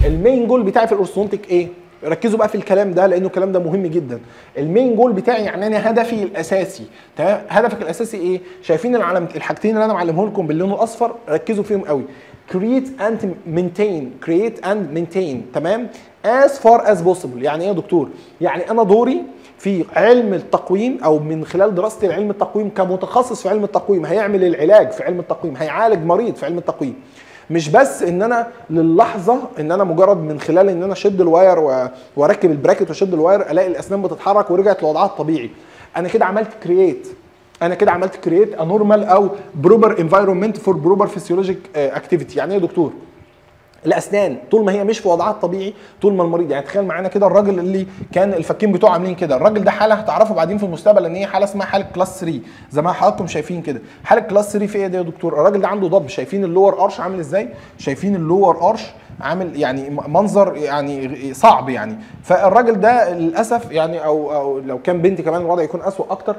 المين جول بتاعي في الاورثودونتيك ايه ركزوا بقى في الكلام ده لانه الكلام ده مهم جدا المين جول بتاعي يعني انا هدفي الاساسي تمام هدفك الاساسي ايه شايفين العلم الحاجتين اللي انا معلمهم لكم باللون الاصفر ركزوا فيهم قوي create and maintain create and maintain تمام as far as possible يعني ايه يا دكتور يعني انا دوري في علم التقويم او من خلال دراستي لعلم التقويم كمتخصص في علم التقويم هيعمل العلاج في علم التقويم هيعالج مريض في علم التقويم مش بس ان انا للحظه ان انا مجرد من خلال ان انا اشد الواير و- واركب البراكت واشد الواير الاقي الاسنان بتتحرك ورجعت لوضعها الطبيعي انا كده عملت كرييت انا كده عملت كرييت ا نورمال او بروبر انفايرمنت فور بروبر فيسيولوجيك اكتيفيتي يعني ايه يا دكتور الاسنان طول ما هي مش في وضعها الطبيعي طول ما المريض يعني تخيل معانا كده الراجل اللي كان الفكين بتوعه عاملين كده الراجل ده حاله هتعرفه بعدين في المستقبل ان هي حاله اسمها حاله كلاس 3 زي ما حضراتكم شايفين كده حاله كلاس 3 في ايه ده يا دكتور الراجل ده عنده ضب شايفين اللور ارش عامل ازاي شايفين اللور ارش عامل يعني منظر يعني صعب يعني فالراجل ده للاسف يعني او او لو كان بنت كمان الوضع يكون اسوء اكتر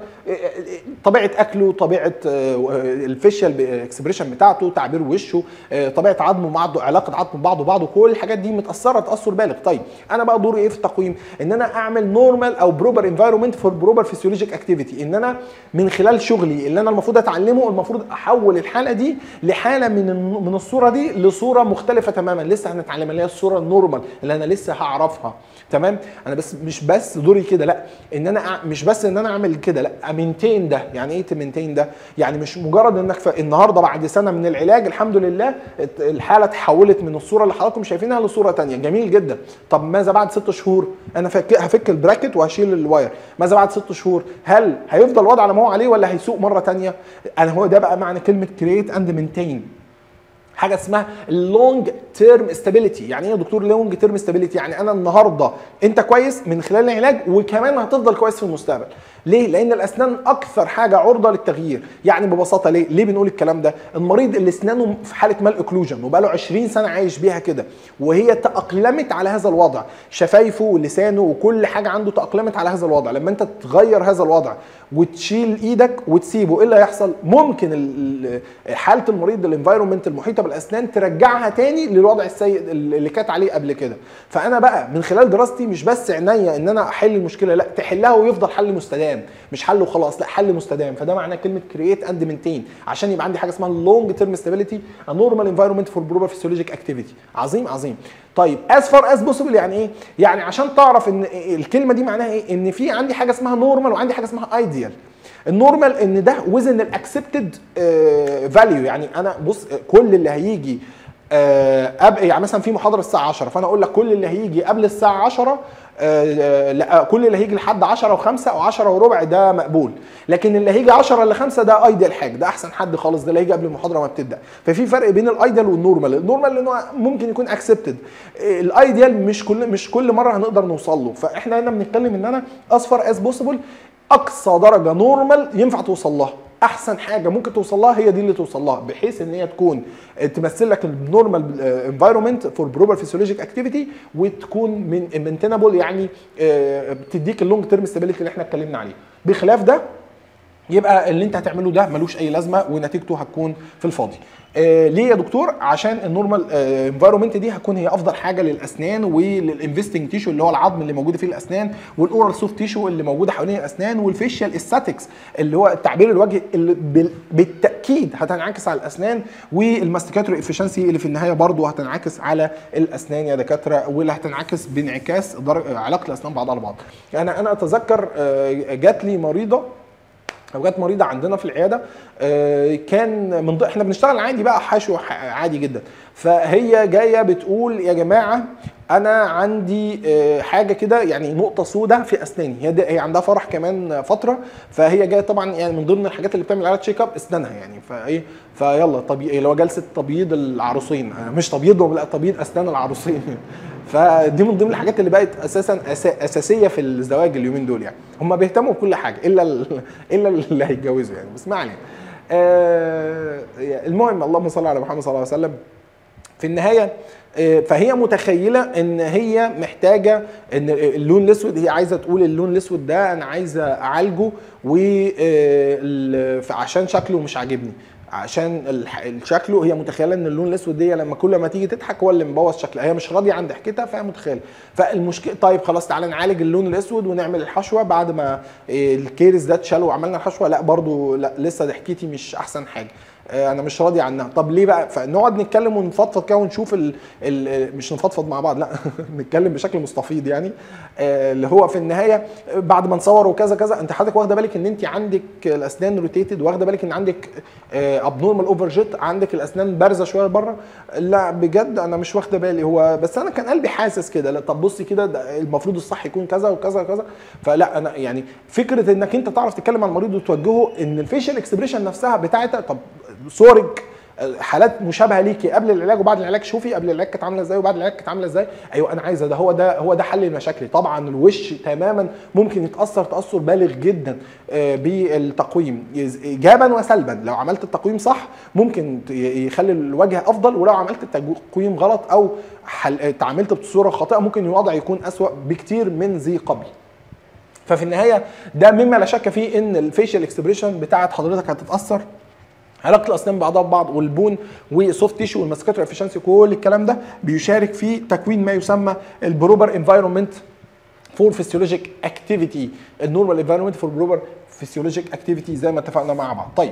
طبيعه اكله طبيعه الفيشيال اكسبريشن بتاعته تعبير وشه طبيعه عظمه مع بعضه علاقه عظمه ببعضه وبعضه كل الحاجات دي متاثره تاثر بالغ طيب انا بقى دوري ايه في التقويم ان انا اعمل نورمال او بروبر انفايرمنت فور بروبر فيسيولوجيك اكتيفيتي ان انا من خلال شغلي اللي انا المفروض اتعلمه المفروض احول الحاله دي لحاله من من الصوره دي لصوره مختلفه تماما لسه هنتعلمها اللي هي الصوره النورمال اللي انا لسه هعرفها تمام انا بس مش بس دوري كده لا ان انا أع- مش بس ان انا اعمل كده لا امينتين ده يعني ايه تمينتين ده يعني مش مجرد انك ف... النهارده بعد سنه من العلاج الحمد لله ات- الحاله اتحولت من الصوره اللي حضراتكم شايفينها لصوره تانية جميل جدا طب ماذا بعد ست شهور انا فك... هفك البراكت وهشيل الواير ماذا بعد ست شهور هل هيفضل الوضع على ما هو عليه ولا هيسوق مره تانية انا هو ده بقى معنى كلمه كرييت اند مينتين حاجه اسمها اللونج تيرم ستابيليتي يعني ايه يا دكتور لونج تيرم ستابيليتي يعني انا النهارده انت كويس من خلال العلاج وكمان هتفضل كويس في المستقبل ليه لان الاسنان اكثر حاجه عرضه للتغيير يعني ببساطه ليه ليه بنقول الكلام ده المريض اللي اسنانه في حاله مال اوكلوجن وبقاله 20 سنه عايش بيها كده وهي تاقلمت على هذا الوضع شفايفه ولسانه وكل حاجه عنده تاقلمت على هذا الوضع لما انت تغير هذا الوضع وتشيل ايدك وتسيبه ايه اللي هيحصل ممكن ال- ال- حاله المريض الانفايرمنت المحيطه بالاسنان ترجعها تاني للوضع السيء اللي كانت عليه قبل كده فانا بقى من خلال دراستي مش بس عينيا ان انا احل المشكله لا تحلها ويفضل حل مستدام مش حل وخلاص لا حل مستدام فده معناه كلمه كرييت اند مينتين عشان يبقى عندي حاجه اسمها لونج تيرم ستابيليتي ا نورمال انفايرمنت فور بروبر فيسيولوجيك اكتيفيتي عظيم عظيم طيب از فار از بوسيبل يعني ايه يعني عشان تعرف ان الكلمه دي معناها ايه ان في عندي حاجه اسمها نورمال وعندي حاجه اسمها ايديال النورمال ان ده وزن الاكسبتد فاليو يعني انا بص كل اللي هيجي آه، أب يعني مثلا في محاضره الساعه 10 فانا اقول لك كل اللي هيجي قبل الساعه 10 آه، لا كل اللي هيجي لحد 10 و5 او 10 وربع ده مقبول لكن اللي هيجي 10 ل 5 ده ايديال حاجه ده احسن حد خالص ده اللي هيجي قبل المحاضره ما بتبدا ففي فرق بين الايديال والنورمال النورمال لانه ممكن يكون اكسبتد الايديال مش كل مش كل مره هنقدر نوصل له فاحنا هنا بنتكلم ان انا اصفر از بوسيبل اقصى درجه نورمال ينفع توصل لها احسن حاجه ممكن توصل لها هي دي اللي توصل لها بحيث ان هي تكون تمثل لك النورمال انفايرمنت فور بروبر فيسيولوجيك اكتيفيتي وتكون من مينتينابل يعني آه، بتديك اللونج تيرم ستابيليتي اللي احنا اتكلمنا عليه بخلاف ده يبقى اللي انت هتعمله ده ملوش اي لازمه ونتيجته هتكون في الفاضي. آه ليه يا دكتور؟ عشان النورمال انفايرمنت دي هتكون هي افضل حاجه للاسنان وللانفستنج تيشو اللي هو العظم اللي موجود فيه الاسنان والاورال سوفت تيشو اللي موجوده حوالين الاسنان والفيشيال استاتكس اللي هو التعبير الوجهي اللي بال- بالتاكيد هتنعكس على الاسنان والماستيكاتوري افشنسي اللي في النهايه برضه هتنعكس على الاسنان يا دكاتره واللي هتنعكس بانعكاس در- علاقه الاسنان بعضها البعض. انا انا اتذكر آه، جات لي مريضه او جت مريضه عندنا في العياده آه، كان من ضمن احنا بنشتغل عادي بقى حشو ح- عادي جدا فهي جايه بتقول يا جماعه انا عندي آه، حاجه كده يعني نقطه سوداء في اسناني هي ده- هي عندها فرح كمان فتره فهي جايه طبعا يعني من ضمن الحاجات اللي بتعمل عليها تشيك اب اسنانها يعني فايه فيلا طبيعي اللي هو جلسه تبييض العروسين آه، مش تبييضهم لا تبييض اسنان العروسين فدي من ضمن الحاجات اللي بقت اساسا أسا- اساسيه في الزواج اليومين دول يعني هم بيهتموا بكل حاجه الا ال- الا اللي هيتجوزوا يعني بس ما علينا آه المهم اللهم صل على محمد صلى الله عليه وسلم في النهايه آه، فهي متخيله ان هي محتاجه ان اللون الاسود هي عايزه تقول اللون الاسود ده انا عايزه اعالجه و آه، ال- عشان شكله مش عاجبني عشان الح- شكله هي متخيله ان اللون الاسود دي لما كل ما تيجي تضحك هو اللي مبوظ شكلها هي مش راضيه عن ضحكتها فهي متخيله فالمشكله طيب خلاص تعالى نعالج اللون الاسود ونعمل الحشوه بعد ما إيه، الكيرز ده اتشال وعملنا الحشوه لا برضو لا لسه ضحكتي مش احسن حاجه آه، انا مش راضي عنها طب ليه بقى فنقعد نتكلم ونفضفض كده ونشوف ال ال مش نفضفض مع بعض لا نتكلم بشكل مستفيض يعني آه، اللي هو في النهايه بعد ما نصور وكذا كذا انت حضرتك واخده بالك ان انت عندك الاسنان روتيتد واخده بالك ان عندك ابنورمال اوفر جيت عندك الاسنان بارزه شويه لبره لا بجد انا مش واخده بالي هو بس انا كان قلبي حاسس كده لا طب بصي كده ده المفروض الصح يكون كذا وكذا وكذا فلا انا يعني فكره انك انت تعرف تتكلم عن المريض وتوجهه ان الفيشل اكسبريشن نفسها بتاعتها طب صورك حالات مشابهه ليكي قبل العلاج وبعد العلاج شوفي قبل العلاج كانت عامله ازاي وبعد العلاج كانت عامله ازاي ايوه انا عايزه ده هو ده هو ده حل لمشاكلي طبعا الوش تماما ممكن يتاثر تاثر بالغ جدا آه، بالتقويم يز- ايجابا وسلبا لو عملت التقويم صح ممكن ت- يخلي الوجه افضل ولو عملت التقويم غلط او حل... تعاملت بصوره خاطئه ممكن الوضع يكون اسوا بكتير من ذي قبل ففي النهايه ده مما لا شك فيه ان الفيشل اكسبريشن بتاعت حضرتك هتتاثر علاقه الاسنان بعضها ببعض والبون والسوفت تيشو والماسكاتور افشنسي كل الكلام ده بيشارك في تكوين ما يسمى البروبر انفايرمنت فور فيسيولوجيك اكتيفيتي النورمال انفايرمنت فور بروبر فيسيولوجيك اكتيفيتي زي ما اتفقنا مع بعض طيب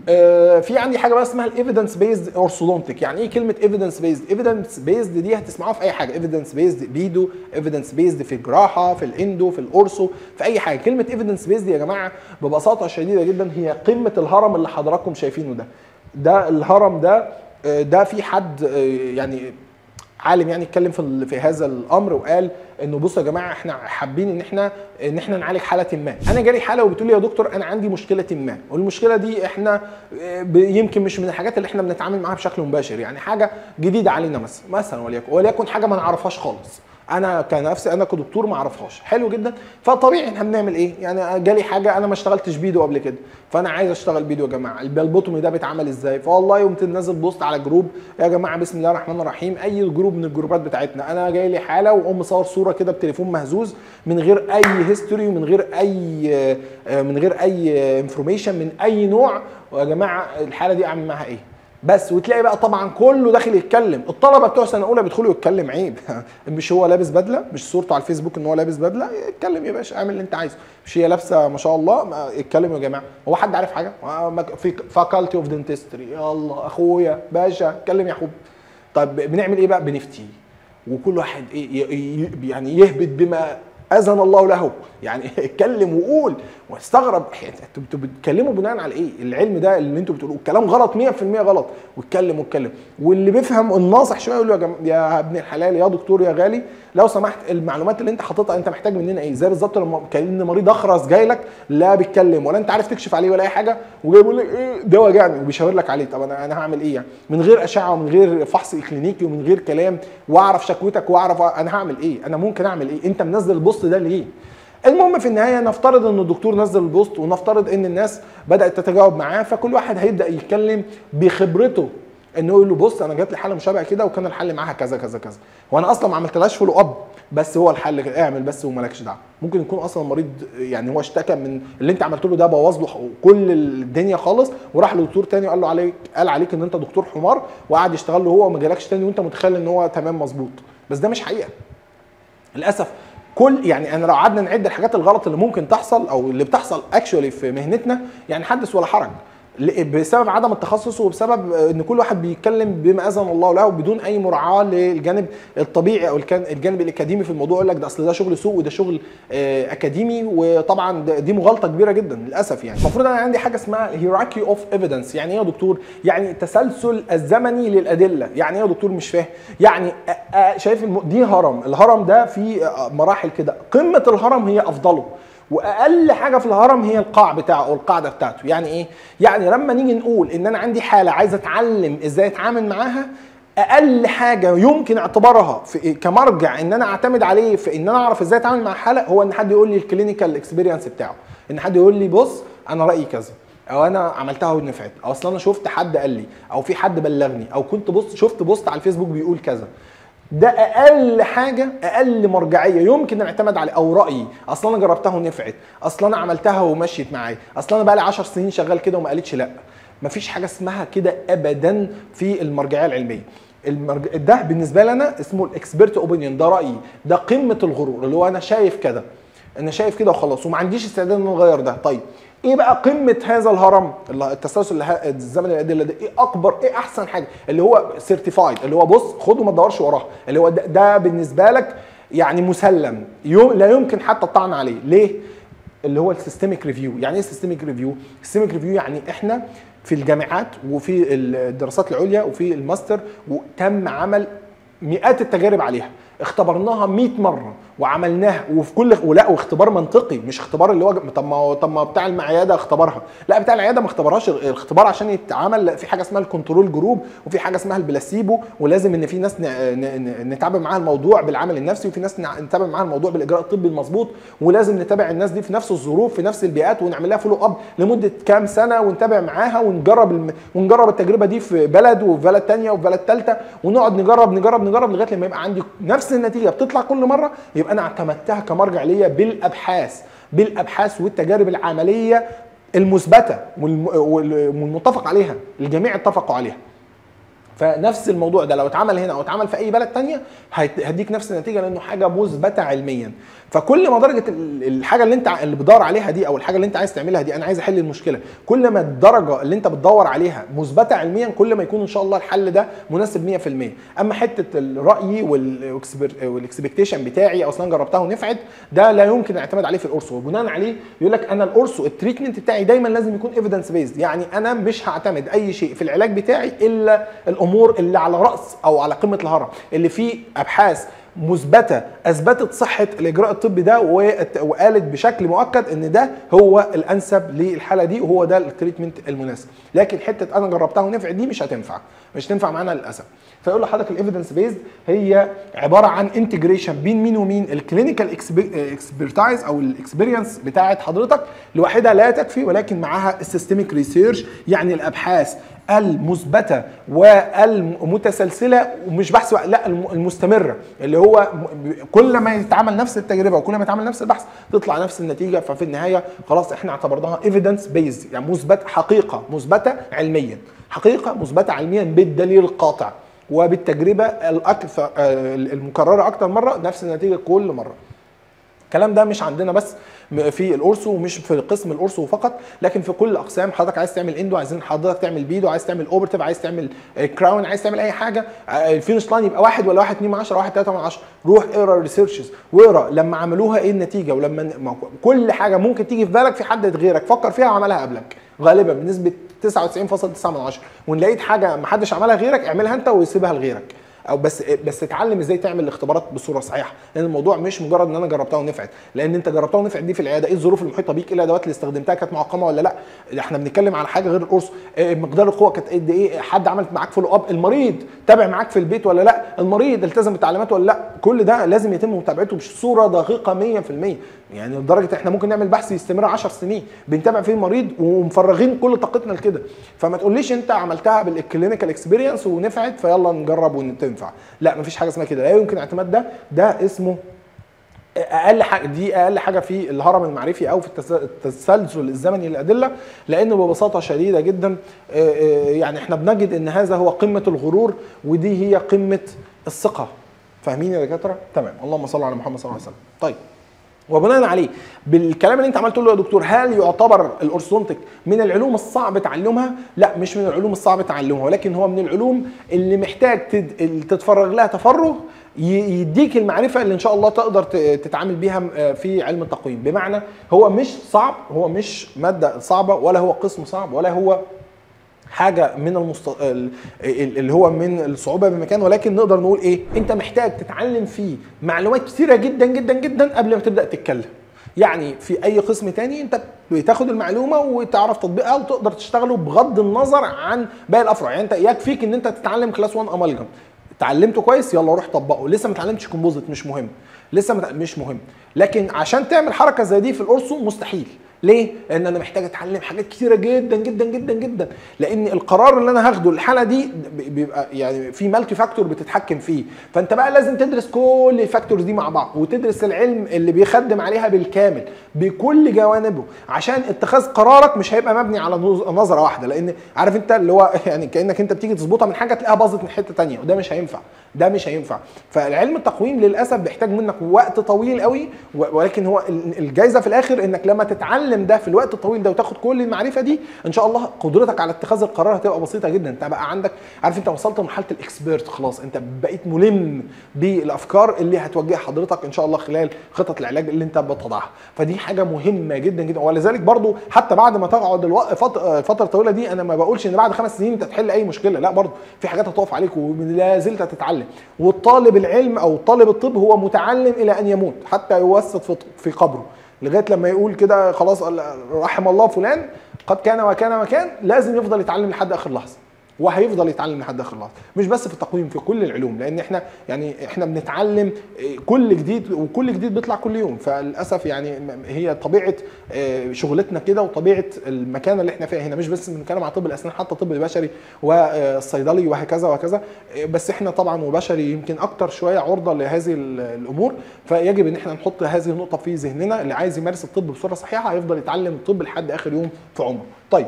آه في عندي حاجه بقى اسمها الايفيدنس بيزد اورثودونتيك يعني ايه كلمه ايفيدنس بيزد ايفيدنس بيزد دي هتسمعوها في اي حاجه ايفيدنس بيزد بيدو ايفيدنس بيزد في الجراحه في الاندو في الاورثو في اي حاجه كلمه ايفيدنس بيزد يا جماعه ببساطه شديده جدا هي قمه الهرم اللي حضراتكم شايفينه ده ده الهرم ده آه، ده في حد آه، يعني عالم يعني اتكلم في ال- في هذا الامر وقال انه بصوا يا جماعه احنا حابين ان احنا ان احنا نعالج حاله ما انا جالي حاله وبتقول لي يا دكتور انا عندي مشكله ما والمشكله دي احنا اه، ب- يمكن مش من الحاجات اللي احنا بنتعامل معاها بشكل مباشر يعني حاجه جديده علينا مثلا مثلا وليكن وليكن حاجه ما نعرفهاش خالص انا كنفسي انا كدكتور ما اعرفهاش حلو جدا فطبيعي احنا بنعمل ايه يعني جالي حاجه انا ما اشتغلتش بيدو قبل كده فانا عايز اشتغل بيدو يا جماعه البلبوتومي ده بيتعمل ازاي فوالله قمت نازل بوست على جروب يا جماعه بسم الله الرحمن الرحيم اي جروب من الجروبات بتاعتنا انا جاي لي حاله واقوم مصور صوره كده بتليفون مهزوز من غير اي هيستوري ومن غير اي آه، من غير اي انفورميشن من اي نوع ويا جماعه الحاله دي اعمل معاها ايه بس وتلاقي بقى طبعا كله داخل يتكلم الطلبه بتوع سنه اولى بيدخلوا يتكلم عيب مش هو لابس بدله مش صورته على الفيسبوك ان هو لابس بدله اتكلم يا باشا اعمل اللي انت عايزه مش هي لابسه ما شاء الله ما- اتكلموا يا جماعه هو حد عارف حاجه ما- ما- في فاكولتي اوف دنتستري يلا اخويا باشا اتكلم يا حب طب بنعمل ايه بقى بنفتي وكل واحد ايه ي- ي- يعني يهبط بما اذن الله له يعني اتكلم وقول واستغرب انتوا انتوا بتتكلموا بناء على ايه العلم ده اللي انتوا بتقولوه الكلام غلط 100% غلط واتكلم واتكلم واللي بيفهم الناصح شويه يقول له يا, جم... يا ابن الحلال يا دكتور يا غالي لو سمحت المعلومات اللي انت حاططها انت محتاج مننا ايه زي بالظبط لما كان مريض اخرس جاي لك لا بيتكلم ولا انت عارف تكشف عليه ولا اي حاجه وجاي بيقول لك ايه ده وجعني وبيشاور لك عليه طب انا انا هعمل ايه يعني من غير اشعه ومن غير فحص كلينيكي ومن غير كلام واعرف شكوتك واعرف انا هعمل ايه انا ممكن اعمل ايه انت منزل البوست ده ليه المهم في النهايه نفترض ان الدكتور نزل البوست ونفترض ان الناس بدات تتجاوب معاه فكل واحد هيبدا يتكلم بخبرته انه يقول له بص انا جات لي حاله مشابهه كده وكان الحل معاها كذا كذا كذا وانا اصلا ما عملتلهاش فولو اب بس هو الحل كده اعمل بس ومالكش دعوه ممكن يكون اصلا المريض يعني هو اشتكى من اللي انت عملت له ده بوظ له كل الدنيا خالص وراح لدكتور تاني وقال له عليك قال عليك ان انت دكتور حمار وقعد يشتغل له هو وما جالكش تاني وانت متخيل ان هو تمام مظبوط بس ده مش حقيقه للاسف كل يعني انا لو قعدنا نعد الحاجات الغلط اللي ممكن تحصل او اللي بتحصل اكشولي في مهنتنا يعني حدث ولا حرج ل- بسبب عدم التخصص وبسبب ان كل واحد بيتكلم بما اذن الله له بدون اي مراعاه للجانب الطبيعي او الكان- الجانب الاكاديمي في الموضوع يقول لك ده اصل ده شغل سوق وده شغل آه، اكاديمي وطبعا ده- دي مغالطه كبيره جدا للاسف يعني المفروض انا عندي حاجه اسمها هيراكي اوف ايفيدنس يعني ايه يا دكتور يعني التسلسل الزمني للادله يعني ايه يا دكتور مش فاهم يعني آه، آه، شايف الم... دي هرم الهرم ده فيه آه، مراحل كده قمه الهرم هي افضله واقل حاجه في الهرم هي القاع بتاعه او القاعده بتاعته يعني ايه يعني لما نيجي نقول ان انا عندي حاله عايز اتعلم ازاي اتعامل معاها اقل حاجه يمكن اعتبارها في كمرجع ان انا اعتمد عليه في ان انا اعرف ازاي اتعامل مع حاله هو ان حد يقول لي الكلينيكال اكسبيرينس بتاعه ان حد يقول لي بص انا رايي كذا او انا عملتها ونفعت او اصل انا شفت حد قال لي او في حد بلغني او كنت بص شفت بوست على الفيسبوك بيقول كذا ده اقل حاجه اقل مرجعيه يمكن الاعتماد عليه او رايي اصل انا جربتها ونفعت اصل انا عملتها ومشيت معايا اصل انا بقى لي 10 سنين شغال كده وما قالتش لا مفيش حاجه اسمها كده ابدا في المرجعيه العلميه المرج... ده بالنسبه لنا اسمه الاكسبرت اوبينيون ده رايي ده قمه الغرور اللي هو انا شايف كده انا شايف كده وخلاص وما عنديش استعداد ان أنا اغير ده طيب ايه بقى قمه هذا الهرم اللي- التسلسل اللي ه- الزمن الادله ده ايه اكبر ايه احسن حاجه اللي هو سيرتيفايد اللي هو بص خده ما تدورش وراها اللي هو ده, ده بالنسبه لك يعني مسلم يوم لا يمكن حتى الطعن عليه ليه اللي هو السيستميك ريفيو يعني ايه سيستميك ريفيو السيستميك ريفيو يعني احنا في الجامعات وفي الدراسات العليا وفي الماستر وتم عمل مئات التجارب عليها اختبرناها 100 مره وعملناها وفي كل ولا واختبار منطقي مش اختبار اللي هو طب ما هو- طب ما بتاع العياده اختبرها لا بتاع العياده ما اختبرهاش الاختبار عشان يتعمل لا، في حاجه اسمها الكنترول جروب وفي حاجه اسمها البلاسيبو ولازم ان في ناس ن- ن- ن- نتابع معاها الموضوع بالعمل النفسي وفي ناس نع- نتابع معاها الموضوع بالاجراء الطبي المظبوط ولازم نتابع الناس دي في نفس الظروف في نفس البيئات ونعمل لها فولو اب لمده كام سنه ونتابع معاها ونجرب الم... ونجرب التجربه دي في بلد وفي بلد تانية وفي بلد ثالثه ونقعد نجرب نجرب نجرب لغايه لما يبقى عندي نفس النتيجه بتطلع كل مره يبقى انا اعتمدتها كمرجع ليا بالابحاث بالابحاث والتجارب العمليه المثبته والم- وال- والمتفق عليها الجميع اتفقوا عليها فنفس الموضوع ده لو اتعمل هنا او اتعمل في اي بلد تانية هيت- هيديك نفس النتيجه لانه حاجه مثبته علميا فكل ما درجه ال- الحاجه اللي انت ع- اللي بدور عليها دي او الحاجه اللي انت عايز تعملها دي انا عايز احل المشكله كل ما الدرجه اللي انت بتدور عليها مثبته علميا كل ما يكون ان شاء الله الحل ده مناسب 100% اما حته الراي والاكسبكتيشن بتاعي او اصلا جربتها ونفعت ده لا يمكن الاعتماد عليه في القرص وبناء عليه يقول لك انا القرص التريتمنت بتاعي دايما لازم يكون ايفيدنس بيزد يعني انا مش هعتمد اي شيء في العلاج بتاعي الا الامور اللي على راس او على قمه الهرم اللي فيه ابحاث مثبته اثبتت صحه الاجراء الطبي ده وقت- وقالت بشكل مؤكد ان ده هو الانسب للحاله دي وهو ده التريتمنت المناسب لكن حته انا جربتها ونفعت دي مش هتنفع مش هتنفع معانا للاسف فيقول لحضرتك الايفيدنس بيزد هي عباره عن انتجريشن بين مين ومين الكلينيكال اكسبرتايز او الاكسبيرينس بتاعت حضرتك لوحدها لا تكفي ولكن معاها السيستميك ريسيرش يعني الابحاث المثبته والمتسلسله ومش بحث واحد، لا الم- المستمره اللي هو م- كل ما يتعمل نفس التجربه وكل ما يتعمل نفس البحث تطلع نفس النتيجه ففي النهايه خلاص احنا اعتبرناها ايفيدنس بيز يعني مثبت حقيقه مثبته علميا حقيقه مثبته علميا بالدليل القاطع وبالتجربه الاكثر آه، المكرره اكتر مره نفس النتيجه كل مره الكلام ده مش عندنا بس م- في الأورسو ومش في قسم الأورسو فقط لكن في كل الاقسام حضرتك عايز تعمل اندو عايزين حضرتك تعمل بيدو عايز تعمل اوبرتيف عايز تعمل آه، كراون عايز تعمل اي حاجه آه، الفينش لاين يبقى واحد ولا واحد 2 من 10 واحد 3 من 10 روح اقرا الريسيرشز واقرا لما عملوها ايه النتيجه ولما ن- ما هو كل حاجه ممكن تيجي في بالك في حد غيرك فكر فيها وعملها قبلك غالبا بنسبه 99.9 من 10 وان لقيت حاجه ما حدش عملها غيرك اعملها انت وسيبها لغيرك او بس بس اتعلم ازاي تعمل الاختبارات بصوره صحيحه لان الموضوع مش مجرد ان انا جربتها ونفعت لان انت جربتها ونفعت دي في العياده ايه الظروف المحيطه بيك ايه الادوات اللي استخدمتها كانت معقمه ولا لا احنا بنتكلم على حاجه غير القرص إيه مقدار القوه كانت قد ايه حد عمل معاك فولو اب المريض تابع معاك في البيت ولا لا المريض التزم بالتعليمات ولا لا كل ده لازم يتم متابعته بصوره دقيقه 100% يعني لدرجه احنا ممكن نعمل بحث يستمر 10 سنين بنتابع فيه المريض ومفرغين كل طاقتنا لكده فما تقوليش انت عملتها بالكلينيكال اكسبيرينس ونفعت فيلا نجرب وتنفع لا مفيش حاجه اسمها كده لا يمكن اعتماد ده ده اسمه اقل حاجه دي اقل حاجه في الهرم المعرفي او في التس- التسلسل الزمني للادله لانه ببساطه شديده جدا آه، آه، يعني احنا بنجد ان هذا هو قمه الغرور ودي هي قمه الثقه فاهمين يا دكاتره تمام اللهم صل على محمد صلى الله عليه وسلم طيب وبناء عليه بالكلام اللي انت عملته له يا دكتور هل يعتبر الاورثودونتيك من العلوم الصعب تعلمها؟ لا مش من العلوم الصعب تعلمها ولكن هو من العلوم اللي محتاج تد- تتفرغ لها تفرغ ي- يديك المعرفه اللي ان شاء الله تقدر ت- تتعامل بيها م- في علم التقويم بمعنى هو مش صعب هو مش ماده صعبه ولا هو قسم صعب ولا هو حاجه من المست... ال- ال- اللي هو من الصعوبه بمكان ولكن نقدر نقول ايه انت محتاج تتعلم فيه معلومات كثيره جدا جدا جدا قبل ما تبدا تتكلم يعني في اي قسم تاني انت بتاخد المعلومه وتعرف تطبيقها وتقدر تشتغله بغض النظر عن باقي الافرع يعني انت يكفيك ان انت تتعلم كلاس 1 امالجم اتعلمته كويس يلا روح طبقه لسه ما اتعلمتش كومبوزيت مش مهم لسه مت... مش مهم لكن عشان تعمل حركه زي دي في القرصو مستحيل ليه؟ لان انا محتاج اتعلم حاجات كتيره جدا جدا جدا جدا لان القرار اللي انا هاخده الحاله دي بيبقى يعني في مالتي فاكتور بتتحكم فيه فانت بقى لازم تدرس كل الفاكتورز دي مع بعض وتدرس العلم اللي بيخدم عليها بالكامل بكل جوانبه عشان اتخاذ قرارك مش هيبقى مبني على نظره واحده لان عارف انت اللي هو يعني كانك انت بتيجي تظبطها من حاجه تلاقيها باظت من حته تانية وده مش هينفع ده مش هينفع فالعلم التقويم للاسف بيحتاج منك وقت طويل قوي ولكن هو الجايزه في الاخر انك لما تتعلم ده في الوقت الطويل ده وتاخد كل المعرفه دي ان شاء الله قدرتك على اتخاذ القرار هتبقى بسيطه جدا انت بقى عندك عارف انت وصلت لمرحله الاكسبيرت خلاص انت بقيت ملم بالافكار اللي هتوجه حضرتك ان شاء الله خلال خطط العلاج اللي انت بتضعها فدي حاجه مهمه جدا جدا ولذلك برضو حتى بعد ما تقعد الفتره الطويله دي انا ما بقولش ان بعد خمس سنين انت تحل اي مشكله لا برضو في حاجات هتقف عليك ولا زلت هتتعلم والطالب العلم او طالب الطب هو متعلم الى ان يموت حتى يوسط في قبره لغايه لما يقول كده خلاص رحم الله فلان قد كان وكان وكان لازم يفضل يتعلم لحد اخر لحظه وهيفضل يتعلم لحد اخر لحظه مش بس في التقويم في كل العلوم لان احنا يعني احنا بنتعلم كل جديد وكل جديد بيطلع كل يوم فللاسف يعني هي طبيعه شغلتنا كده وطبيعه المكان اللي احنا فيها هنا مش بس بنتكلم على طب الاسنان حتى الطب البشري والصيدلي وهكذا وهكذا بس احنا طبعا وبشري يمكن اكتر شويه عرضه لهذه الامور فيجب ان احنا نحط هذه النقطه في ذهننا اللي عايز يمارس الطب بصوره صحيحه هيفضل يتعلم الطب لحد اخر يوم في عمره طيب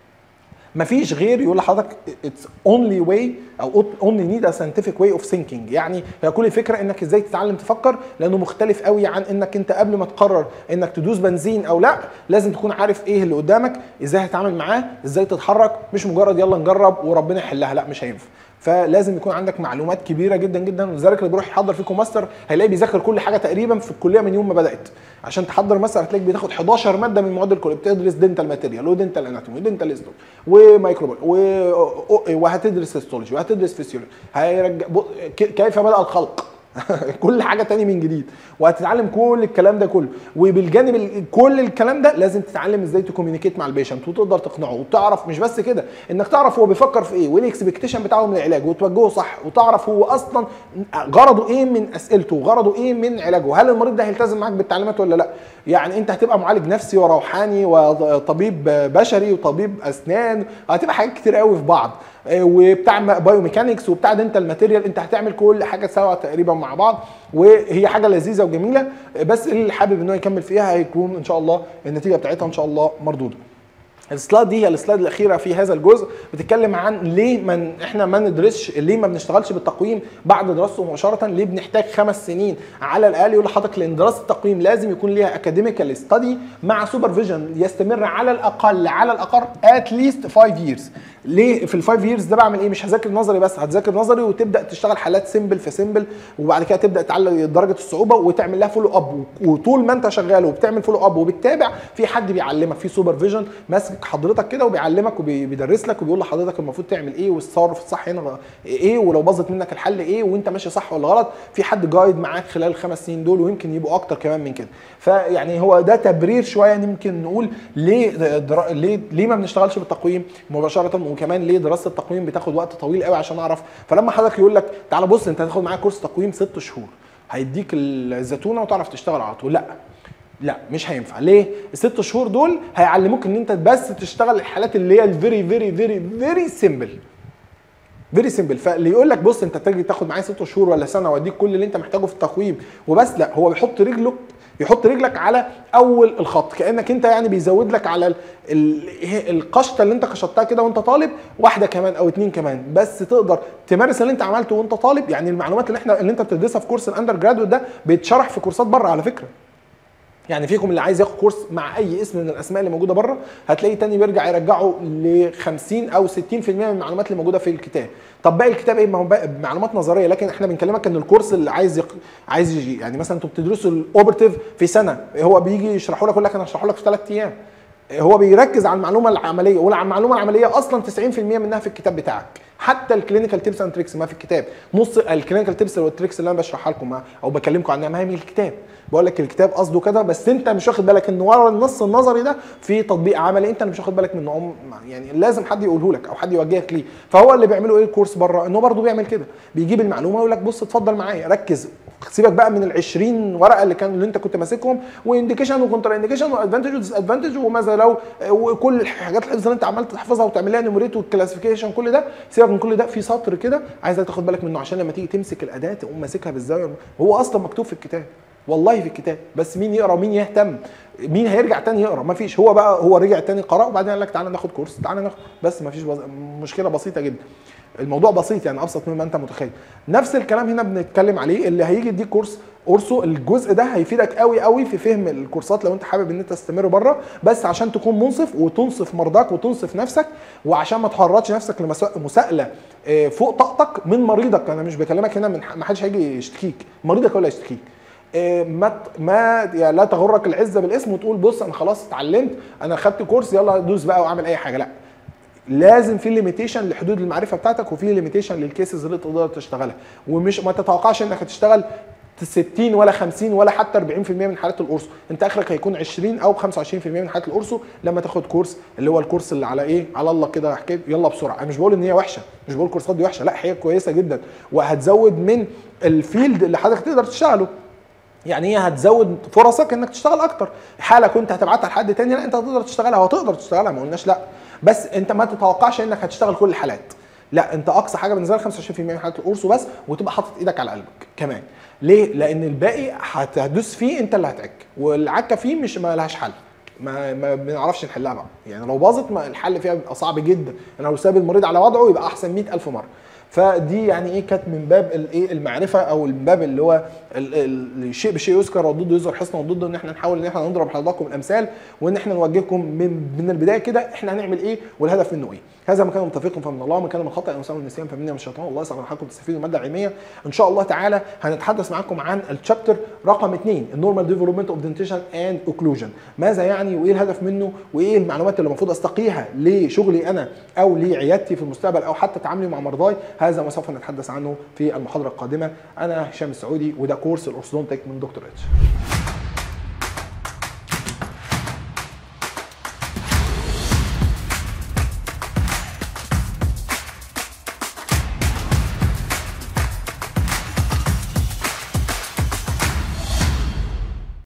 مفيش غير يقول لحضرتك اتس اونلي واي او اونلي نيد ا ساينتفك واي اوف ثينكينج يعني هي كل الفكره انك ازاي تتعلم تفكر لانه مختلف قوي عن انك انت قبل ما تقرر انك تدوس بنزين او لا لازم تكون عارف ايه اللي قدامك ازاي هتتعامل معاه ازاي تتحرك مش مجرد يلا نجرب وربنا يحلها لا مش هينفع فلازم يكون عندك معلومات كبيره جدا جدا ولذلك اللي بيروح يحضر فيكم ماستر هيلاقي بيذاكر كل حاجه تقريبا في الكليه من يوم ما بدات عشان تحضر ماستر هتلاقيك بتاخد 11 ماده من مواد الكليه بتدرس دنتال ماتيريال ودنتال اناتومي ودنتال هيستوري ومايكروبول وهتدرس هيستولوجي وهتدرس فيسيولوجي هيرجع كيف بدا الخلق كل حاجه تاني من جديد وهتتعلم كل الكلام ده كله وبالجانب كل الكلام ده لازم تتعلم ازاي تكوميونيكيت مع البيشنت وتقدر تقنعه وتعرف مش بس كده انك تعرف هو بيفكر في ايه وايه الاكسبكتيشن بتاعه من العلاج وتوجهه صح وتعرف هو اصلا غرضه ايه من اسئلته وغرضه ايه من علاجه هل المريض ده هيلتزم معاك بالتعليمات ولا لا يعني انت هتبقى معالج نفسي وروحاني وطبيب بشري وطبيب اسنان هتبقى حاجات كتير قوي في بعض وبتاع بايو ميكانكس وبتاع دنتال ماتيريال انت هتعمل كل حاجه سوا تقريبا مع بعض وهي حاجه لذيذه وجميله بس اللي حابب ان هو يكمل فيها هيكون ان شاء الله النتيجه بتاعتها ان شاء الله مردوده السلايد دي هي السلايد الاخيره في هذا الجزء بتتكلم عن ليه من احنا ما ندرسش ليه ما بنشتغلش بالتقويم بعد دراسته مباشره ليه بنحتاج خمس سنين على الاقل يقول لحضرتك لان دراسه التقويم لازم يكون ليها اكاديميكال ستادي مع سوبرفيجن يستمر على الاقل على الاقل ات ليست 5 ييرز ليه في الفايف ييرز ده بعمل ايه مش هذاكر نظري بس هتذاكر نظري وتبدا تشتغل حالات سيمبل في سيمبل وبعد كده تبدا تعلي درجه الصعوبه وتعمل لها فولو اب وطول ما انت شغال وبتعمل فولو اب وبتتابع في حد بيعلمك في سوبرفيجن ماسك حضرتك كده وبيعلمك وبيدرس لك وبيقول لحضرتك المفروض تعمل ايه والتصرف الصح هنا ايه ولو باظت منك الحل ايه وانت ماشي صح ولا غلط في حد جايد معاك خلال الخمس سنين دول ويمكن يبقوا اكتر كمان من كده فيعني هو ده تبرير شويه يمكن نقول ليه در... ليه ليه ما بنشتغلش بالتقويم مباشره وكمان ليه دراسه التقويم بتاخد وقت طويل قوي عشان اعرف فلما حضرتك يقول لك تعالى بص انت هتاخد معاك كورس تقويم ست شهور هيديك الزتونه وتعرف تشتغل على طول لا لا مش هينفع ليه الست شهور دول هيعلموك ان انت بس تشتغل الحالات اللي هي الفيري فيري فيري فيري سيمبل فيري سيمبل فاللي يقول لك بص انت تيجي تاخد معايا ست شهور ولا سنه واديك كل اللي انت محتاجه في التقويم وبس لا هو بيحط رجله يحط رجلك على اول الخط كانك انت يعني بيزود لك على ال ال القشطه اللي انت قشطتها كده وانت طالب واحده كمان او اتنين كمان بس تقدر تمارس اللي انت عملته وانت طالب يعني المعلومات اللي احنا اللي انت بتدرسها في كورس الاندر جرادويت ده بيتشرح في كورسات بره على فكره يعني فيكم اللي عايز ياخد كورس مع اي اسم من الاسماء اللي موجوده بره هتلاقي تاني بيرجع يرجعه ل 50 او 60% من المعلومات اللي موجوده في الكتاب طب باقي الكتاب ايه ما هو معلومات نظريه لكن احنا بنكلمك ان الكورس اللي عايز يق... عايز يجي يعني مثلا انتوا بتدرسوا الاوبرتيف في سنه هو بيجي يشرحه لك يقول لك انا هشرحه لك في ثلاث ايام هو بيركز على المعلومه العمليه والمعلومه العمليه اصلا 90% منها في الكتاب بتاعك حتى الكلينيكال تيبس اند تريكس ما في الكتاب نص الكلينيكال تيبس والتريكس اللي انا بشرحها لكم او بكلمكم عنها ما هي من الكتاب بقول لك الكتاب قصده كده بس انت مش واخد بالك ان ورا النص النظري ده في تطبيق عملي انت مش واخد بالك منه يعني لازم حد يقوله لك او حد يوجهك ليه فهو اللي بيعمله ايه الكورس بره انه برضه بيعمل كده بيجيب المعلومه ويقول لك بص اتفضل معايا ركز سيبك بقى من ال 20 ورقه اللي كان اللي انت كنت ماسكهم وانديكيشن وكونتر انديكيشن وادفانتج وديس ادفانتج وماذا لو وكل الحاجات الحفظ اللي انت عمال تحفظها وتعمل لها نيموريت والكلاسيفيكيشن كل ده سيبك من كل ده في سطر كده عايزك تاخد بالك منه عشان لما تيجي تمسك الاداه تقوم ماسكها بالزاويه هو اصلا مكتوب في الكتاب والله في الكتاب بس مين يقرا ومين يهتم مين هيرجع تاني يقرا ما فيش هو بقى هو رجع تاني قرا وبعدين قال لك تعالى ناخد كورس تعالى ناخد بس ما فيش بز... مشكله بسيطه جدا الموضوع بسيط يعني ابسط مما انت متخيل نفس الكلام هنا بنتكلم عليه اللي هيجي يديك كورس اورسو الجزء ده هيفيدك قوي قوي في فهم الكورسات لو انت حابب ان انت تستمر بره بس عشان تكون منصف وتنصف مرضاك وتنصف نفسك وعشان ما تحرضش نفسك لمساءله فوق طاقتك من مريضك انا مش بكلمك هنا من ما حدش هيجي يشتكيك مريضك ولا يشتكيك ما ما يعني لا تغرك العزه بالاسم وتقول بص انا خلاص اتعلمت انا خدت كورس يلا دوس بقى واعمل اي حاجه لا لازم في ليميتيشن لحدود المعرفه بتاعتك وفي ليميتيشن للكيسز اللي تقدر تشتغلها ومش ما تتوقعش انك هتشتغل 60 ولا 50 ولا حتى 40% من حالات القرص انت اخرك هيكون 20 او 25% من حالات القرص لما تاخد كورس اللي هو الكورس اللي على ايه على الله كده حكايه يلا بسرعه انا مش بقول ان هي وحشه مش بقول الكورسات دي وحشه لا هي كويسه جدا وهتزود من الفيلد اللي حضرتك تقدر تشتغله يعني هي هتزود فرصك انك تشتغل اكتر حاله كنت هتبعتها لحد تاني لا انت هتقدر تشتغلها وهتقدر تشتغلها ما قلناش لا بس انت ما تتوقعش انك هتشتغل كل الحالات لا انت اقصى حاجه بالنسبه لك 25% من حالات القرص وبس وتبقى حاطط ايدك على قلبك كمان ليه لان الباقي هتدوس فيه انت اللي هتعك والعكه فيه مش ما لهاش حل ما ما بنعرفش نحلها بقى يعني لو باظت ما الحل فيها بيبقى صعب جدا يعني لو ساب المريض على وضعه يبقى احسن 100000 مره فدي يعني ايه كانت من باب الايه المعرفه او من باب اللي هو ال- ال- الشيء بشيء يذكر والضد يذكر حسنا والضد ان احنا نحاول ان احنا نضرب لحضراتكم الامثال وان احنا نوجهكم من من البدايه كده احنا هنعمل ايه والهدف منه ايه هذا ما كان متفقكم فمن الله وما كان من خطا او سوء النسيان فمني من الشيطان الله يسعد حضراتكم تستفيدوا من الماده العلميه ان شاء الله تعالى هنتحدث معاكم عن الشابتر رقم اثنين النورمال ديفلوبمنت اوف دنتيشن اند اوكلوجن ماذا يعني وايه الهدف منه وايه المعلومات اللي المفروض استقيها لشغلي انا او لعيادتي في المستقبل او حتى تعاملي مع مرضاي هذا ما سوف نتحدث عنه في المحاضره القادمه انا هشام السعودي وده كورس الاورثودونتك من دكتور اتش